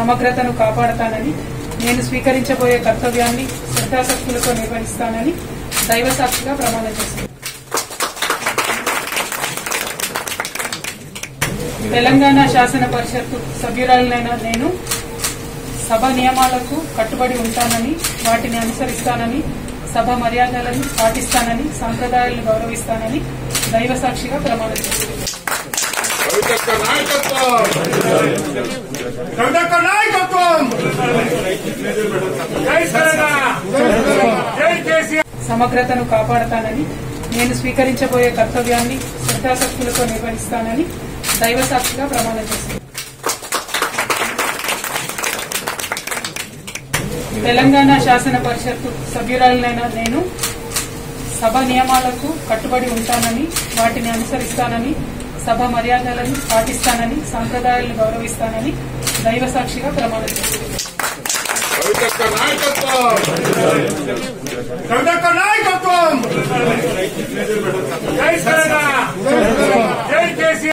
సమగ్రతను కాపాడతానని నేను స్వీకరించబోయే కర్తవ్యాన్ని శ్రద్ధాశక్తులతో నిర్వహిస్తానని దైవ సాక్షిగా ప్రమాణం చేస్తున్నాను తెలంగాణ శాసన పరిషత్తు సభ్యురాలైన నేను సభ నియమాలకు కట్టుబడి ఉంటానని వాటిని అనుసరిస్తానని సభ మర్యాదలను పాటిస్తానని సంప్రదాయాలను గౌరవిస్తానని దైవ సాక్షిగా ప్రమాణం చేస్తున్నాను కవితక్క నాయకత్వం కవితక్క నాయకత్వం జై తెలంగాణ జై కేసీఆర్ సమగ్రతను కాపాడతానని నేను స్వీకరించబోయే కర్తవ్యాన్ని శ్రద్ధాశక్తులతో నిర్వహిస్తానని దైవ సాక్షిగా ప్రమాణం చేస్తున్నాను తెలంగాణ శాసన పరిషత్తు సభ్యురాలైన నేను సభ నియమాలకు కట్టుబడి ఉంటానని వాటిని అనుసరిస్తానని సభ మర్యాదలను పాటిస్తానని సంప్రదాయాలను గౌరవిస్తానని దైవ సాక్షిగా ప్రమాణం చేస్తున్నాను కవితక్క నాయకత్వం